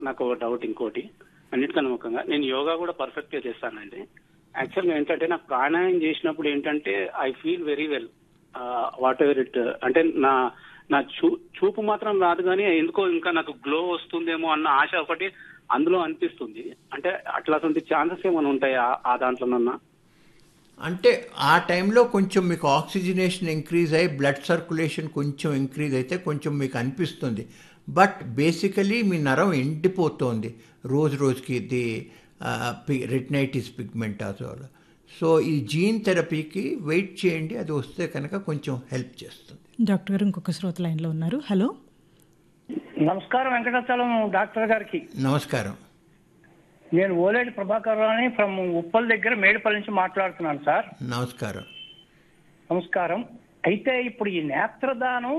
నాకు ఒక డౌట్ ఇంకోటి అన్నిటికన్నా ముఖ్యంగా నేను యోగా కూడా పర్ఫెక్ట్ గా చేస్తానండి యాక్చువల్గా ఏంటంటే నాకు ప్రాణాయామం చేసినప్పుడు ఏంటంటే I feel very well whatever it అంటే నా నా చూ చూపు మాత్రం రాదు కానీ ఎందుకో ఇంకా నాకు గ్లో వస్తుందేమో అన్న ఆశ ఒకటి అందులో అనిపిస్తుంది అంటే అట్లాంటి ఛాన్సెస్ ఏమైనా ఉంటాయా ఆ దాంట్లోనన్నా అంటే ఆ టైంలో కొంచెం మీకు ఆక్సిజనేషన్ ఇంక్రీజ్ అయ్యి బ్లడ్ సర్క్యులేషన్ కొంచెం ఇంక్రీజ్ అయితే కొంచెం మీకు అనిపిస్తుంది బట్ బేసికలీ మీ నరం ఎండిపోతుంది రోజు రోజుకి ఇది రెటినైటిస్ పిగ్మెంటాజోల్ సో ఈ జీన్ థెరపీకి వెయిట్ చేయండి అది వస్తే కనుక కొంచెం హెల్ప్ చేస్తుంది డాక్టర్ గారు ఇంకొక శ్రోత లైన్లో ఉన్నారు హలో నమస్కారం వెంకటాచలం డాక్టర్ గారికి నమస్కారం నేను ఓలేటి ప్రభాకర్ రాని ఫ్రమ్ ఉప్పల్ దగ్గర మేడిపల్లి నుంచి మాట్లాడుతున్నాను సార్ నమస్కారం నమస్కారం అయితే ఇప్పుడు ఈ నేత్రదానం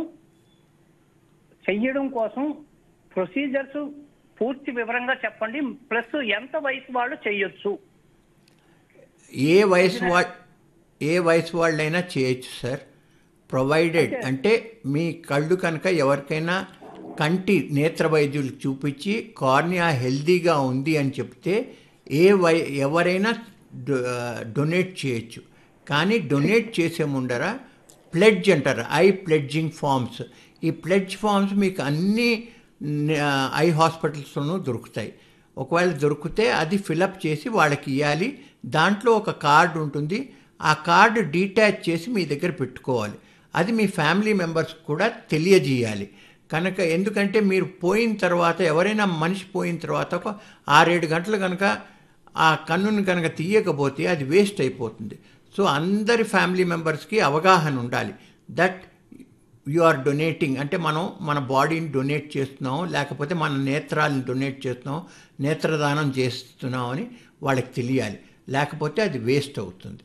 చెయ్యడం కోసం ప్రొసీజర్స్ పూర్తి వివరంగా చెప్పండి ప్లస్ ఎంత వయసు వాళ్ళు చెయ్యొచ్చు ఏ వయసు వా ఏ వయసు వాళ్ళైనా చేయొచ్చు సార్ ప్రొవైడెడ్ అంటే మీ కళ్ళు కనుక ఎవరికైనా కంటి నేత్ర వైద్యులకు చూపించి కార్నియా హెల్దీగా ఉంది అని చెప్తే ఏ వై ఎవరైనా డొ- డొనేట్ చేయొచ్చు కానీ డొనేట్ చేసే ముందర ప్లెడ్జ్ అంటారు ఐ ప్లెడ్జింగ్ ఫామ్స్ ఈ ప్లెడ్జ్ ఫామ్స్ మీకు అన్ని న- ఐ హాస్పిటల్స్లోనూ దొరుకుతాయి ఒకవేళ దొరికితే అది ఫిలప్ చేసి వాళ్ళకి ఇవ్వాలి దాంట్లో ఒక కార్డు ఉంటుంది ఆ కార్డు డీటాచ్ చేసి మీ దగ్గర పెట్టుకోవాలి అది మీ ఫ్యామిలీ మెంబర్స్ కూడా తెలియజేయాలి కనుక ఎందుకంటే మీరు పోయిన తర్వాత ఎవరైనా మనిషి పోయిన తర్వాత ఒక ఆరేడు గంటలు కనుక ఆ కన్నుని కనుక తీయకపోతే అది వేస్ట్ అయిపోతుంది సో అందరి ఫ్యామిలీ మెంబర్స్కి అవగాహన ఉండాలి దట్ యు ఆర్ డొనేటింగ్ అంటే మనం మన బాడీని డొనేట్ చేస్తున్నాం లేకపోతే మన నేత్రాలను డొనేట్ చేస్తున్నాం నేత్రదానం చేస్తున్నాం అని వాళ్ళకి తెలియాలి లేకపోతే అది వేస్ట్ అవుతుంది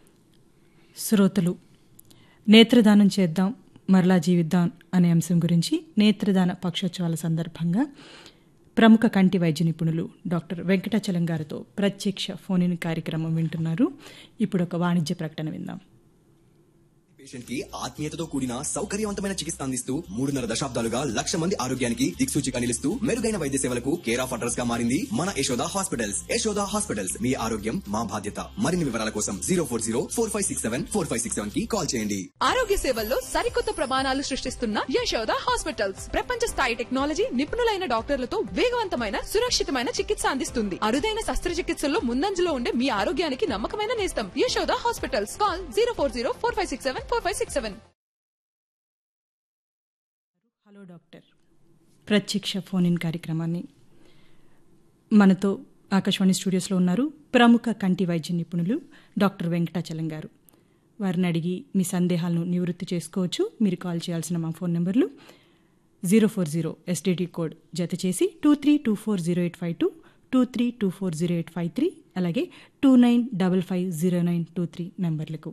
శ్రోతలు నేత్రదానం చేద్దాం మరలా జీవిద్దాం అనే అంశం గురించి నేత్రదాన పక్షోత్సవాల సందర్భంగా ప్రముఖ కంటి వైద్య నిపుణులు డాక్టర్ వెంకటాచలం గారితో ప్రత్యక్ష ఫోన్ ఇన్ కార్యక్రమం వింటున్నారు ఇప్పుడు ఒక వాణిజ్య ప్రకటన విందాం పేషెంట్ కి ఆత్మీయతతో కూడిన సౌకర్యవంతమైన చికిత్స అందిస్తూ మూడున్నర దశాబ్దాలుగా లక్ష మంది ఆరోగ్యానికి దిక్సూచిగా నిలుస్తూ మెరుగైన వైద్య సేవలకు కేర్ ఆఫ్ అడ్రస్ గా మారింది మన యశోద హాస్పిటల్స్ యశోద హాస్పిటల్స్ మీ ఆరోగ్యం మా బాధ్యత మరిన్ని వివరాల కోసం zero four zero four five six seven four five six seven కి కాల్ చేయండి ఆరోగ్య సేవల్లో సరికొత్త ప్రమాణాలు సృష్టిస్తున్న యశోద హాస్పిటల్స్ ప్రపంచ స్థాయి టెక్నాలజీ నిపుణులైన డాక్టర్లతో వేగవంతమైన సురక్షితమైన చికిత్స అందిస్తుంది అరుదైన శస్త్రచికిత్సల్లో ముందంజలో ఉండే మీ ఆరోగ్యానికి నమ్మకమైన నేస్తం Yashoda hospitals call zero four zero four five six seven four five six seven hello doctor ప్రత్యక్ష ఫోన్ ఇన్ కార్యక్రమాన్ని మనతో ఆకాశవాణి స్టూడియోస్లో ఉన్నారు ప్రముఖ కంటి వైద్య నిపుణులు డాక్టర్ వెంకటాచలం గారు వారిని అడిగి మీ సందేహాలను నివృత్తి చేసుకోవచ్చు మీరు కాల్ చేయాల్సిన మా ఫోన్ నెంబర్లు zero four zero STD code జత చేసి two three two four zero eight five two two three two four zero eight five three అలాగే two nine double five zero nine two three నెంబర్లకు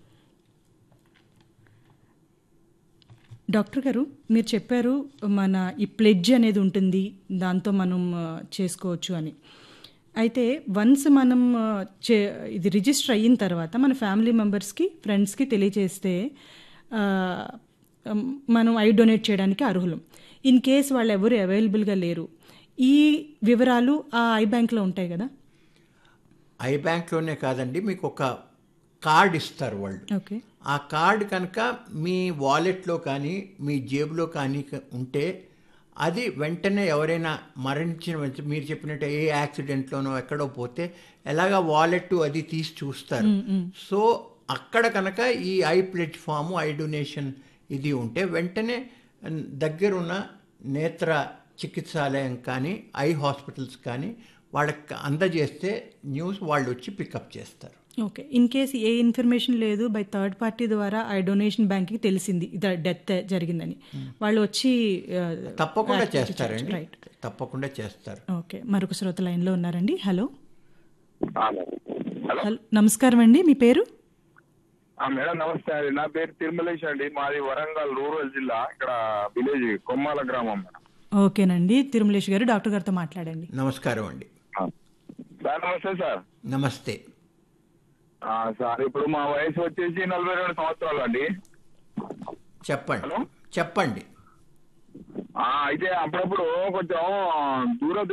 doctor గారు మీరు చెప్పారు మన ఈ ప్లెడ్జ్ అనేది ఉంటుంది దాంతో మనం ఆ, చేసుకోవచ్చు అని అయితే వన్స్ మనం ఆ, చే ఇది రిజిస్టర్ అయిన తర్వాత మన ఫ్యామిలీ మెంబర్స్కి ఫ్రెండ్స్కి తెలియజేస్తే ఆ, ఉమ్, మనం ఐ డొనేట్ చేయడానికి అర్హులం ఇన్ కేస్ వాళ్ళు ఎవరు అవైలబుల్గా లేరు ఈ వివరాలు ఆ ఐ బ్యాంక్లో ఉంటాయి కదా ఐ బ్యాంక్లోనే కాదండి మీకు ఒక కార్డ్ ఇస్తారు వాళ్ళు ఓకే ఆ కార్డ్ కనుక మీ వాలెట్లో కానీ మీ జేబులో కానీ క- ఉంటే అది వెంటనే ఎవరైనా మరణించిన వెంట- మీరు చెప్పినట్టు ఏ యాక్సిడెంట్లోనో ఎక్కడో పోతే ఎలాగా వాలెట్ అది తీసి చూస్తారు సో అక్కడ కనుక ఈ ఐ ప్లాట్ఫామ్ ఐ డొనేషన్ ఇది ఉంటే వెంటనే న్- దగ్గరున్న నేత్ర చికిత్సాలయం కానీ ఐ హాస్పిటల్స్ కానీ వాళ్ళకి అందజేస్తే న్యూస్ వాళ్ళు వచ్చి పికప్ చేస్తారు ఓకే ఇన్ కేస్ ఏ ఇన్ఫర్మేషన్ లేదు బై థర్డ్ పార్టీ ద్వారా ఆ డొనేషన్ బ్యాంక్కి తెలిసింది ఇది డెత్ జరిగిందని వాళ్ళు వచ్చి ఆ, తప్పకుండా యాక్టివిటీ చేస్తారండి రైట్ తప్పకుండా చేస్తారు ఓకే మరొక శ్రోత లైన్లో ఉన్నారండి హలో ఆ మేడం. హలో హలో నమస్కారం అండి మీ పేరు ఆ మేడం నమస్తే అండి నా పేరు తిరుమలేష్ అండి మాది వరంగల్ రూరల్ జిల్లా ఇక్కడ విలేజ్ కొమ్మాల గ్రామం మేడం ఓకేనండి తిరుమలేష్ గారు డాక్టర్ గారితో మాట్లాడండి నమస్కారం అండి ఆ. సార్ నమస్తే సార్ నమస్తే ఆ, సార్ ఇప్పుడు మా వయసు వచ్చేసి నలభై రెండు సంవత్సరాలు అండి చెప్పండి హలో? చెప్పండి ఆ, అయితే అప్పుడప్పుడు కొంచెం దూర